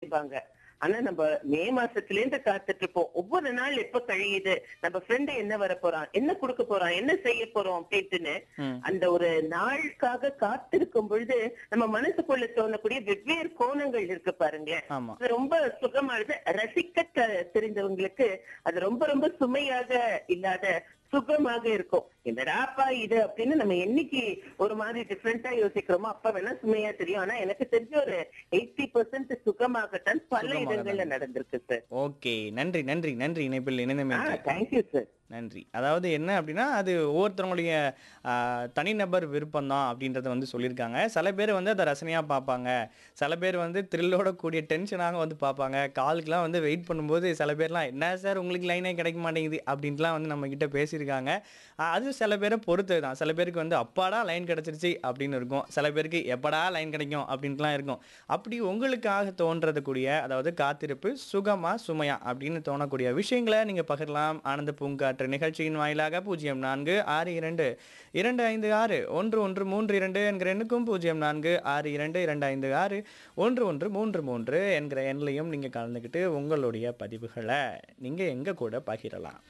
அப்படிம்பாங்க ஆனா நம்ம மே மாசத்துல இருந்து காத்துட்டு இருப்போம் ஒவ்வொரு நாள் எப்ப கழியுது நம்ம ஃப்ரெண்டு என்ன வர போறான் என்ன கொடுக்க போறான் என்ன செய்ய போறோம் அப்படின்ட்டுன்னு ம். அந்த ஒரு நாளுக்காக காத்திருக்கும் பொழுது நம்ம மனசுக்குள்ள தோணக்கூடிய வெவ்வேறு கோணங்கள் இருக்கு பாருங்க ஆமா அது ரொம்ப சுகமானது ரசிக்க த- தெரிந்தவங்களுக்கு அது ரொம்ப ரொம்ப சுமையாக இல்லாத சுகமாக இருக்கும் என்னடாப்பா இது அப்படின்னு நம்ம என்னைக்கு ஒரு மாதிரி டிஃப்ரெண்டா யோசிக்கிறோமோ அப்ப வேணா சுமையா தெரியும் ஆனா எனக்கு தெரிஞ்ச ஒரு எயிட்டி பர்சன்ட் சுகமாகத்தான் பல சுகமாக இடங்கள்ல நடந்திருக்கு சார் ஓகே நன்றி நன்றி நன்றி இணைப்பில் இணைந்தமைக்கு தேங்க்யூ சார் நன்றி அதாவது என்ன அப்படின்னா அது ஒவ்வொருத்தவங்களுடைய ஆ, தனிநபர் விருப்பம் தான் அப்படின்றத வந்து சொல்லியிருக்காங்க சில பேர் வந்து அதை ரசனையாக பார்ப்பாங்க சில பேர் வந்து த்ரில்லோட கூடிய டென்ஷனாக வந்து பார்ப்பாங்க காலுக்குலாம் வந்து வெயிட் பண்ணும்போது சில பேர்லாம் என்ன சார் உங்களுக்கு லைனே கிடைக்க மாட்டேங்குது அப்படின்ட்டுலாம் வந்து நம்ம கிட்ட பேசியிருக்காங்க ஆ, அது சில பேரை பொறுத்து தான் சில பேருக்கு வந்து அப்பாடா லைன் கிடச்சிருச்சு அப்படின்னு இருக்கும் சில பேருக்கு எப்படா லைன் கிடைக்கும் அப்படின்ட்டுலாம் இருக்கும் அப்படி உங்களுக்காக தோன்றதுக்கூடிய அதாவது காத்திருப்பு சுகமா சுமையா அப்படின்னு தோணக்கூடிய விஷயங்களை நீங்க பகிரலாம் ஆனந்த பூங்காற்று நிகழ்ச்சியின் வாயிலாக பூஜ்ஜியம் நான்கு ஆறு இரண்டு இரண்டு ஐந்து ஆறு ஒன்று ஒன்று மூன்று இரண்டு என்கிற எண்ணுக்கும் பூஜ்ஜியம் நான்கு ஆறு இரண்டு இரண்டு ஐந்து ஆறு ஒன்று ஒன்று மூன்று மூன்று என்கிற எண்ணிலையும் நீங்க கலந்துக்கிட்டு உங்களுடைய பதிவுகளை நீங்க எங்க கூட பகிரலாம்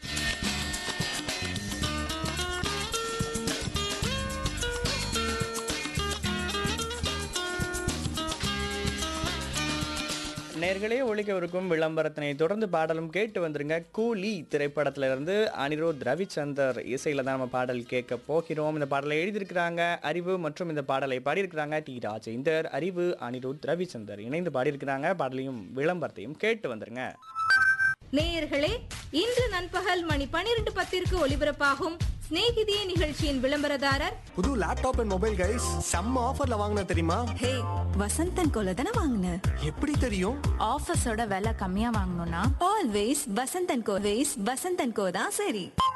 நேர்களே ஒழிக்கவிருக்கும் விளம்பரத்தினை தொடர்ந்து பாடலும் கேட்டு வந்துருங்க கூலி திரைப்படத்துல இருந்து அனிருத் ரவிச்சந்தர் இசையில தான் நம்ம பாடல் கேட்க போகிறோம் இந்த பாடலை எழுதியிருக்கிறாங்க அறிவு மற்றும் இந்த பாடலை பாடியிருக்கிறாங்க டி ராஜேந்தர் அறிவு அனிருத் ரவிச்சந்தர் இணைந்து பாடியிருக்கிறாங்க பாடலையும் விளம்பரத்தையும் கேட்டு வந்துருங்க நேயர்களே இன்று நண்பகல் மணி பனிரெண்டு பத்திற்கு ஒலிபரப்பாகும் சிநேகிதியே நிகழ்ச்சியின் விளம்பரதாரர் புது லேப்டாப் அண்ட் மொபைல் கைஸ் செம்ம ஆஃபர்ல வாங்கின தெரியுமா ஹே வசந்தன் கோல தானே வாங்கின எப்படி தெரியும் ஆஃபர்ஸோட விலை கம்மியா வாங்கணும்னா ஆல்வேஸ் வசந்தன் கோ வேஸ் வசந்தன் கோ தான் சரி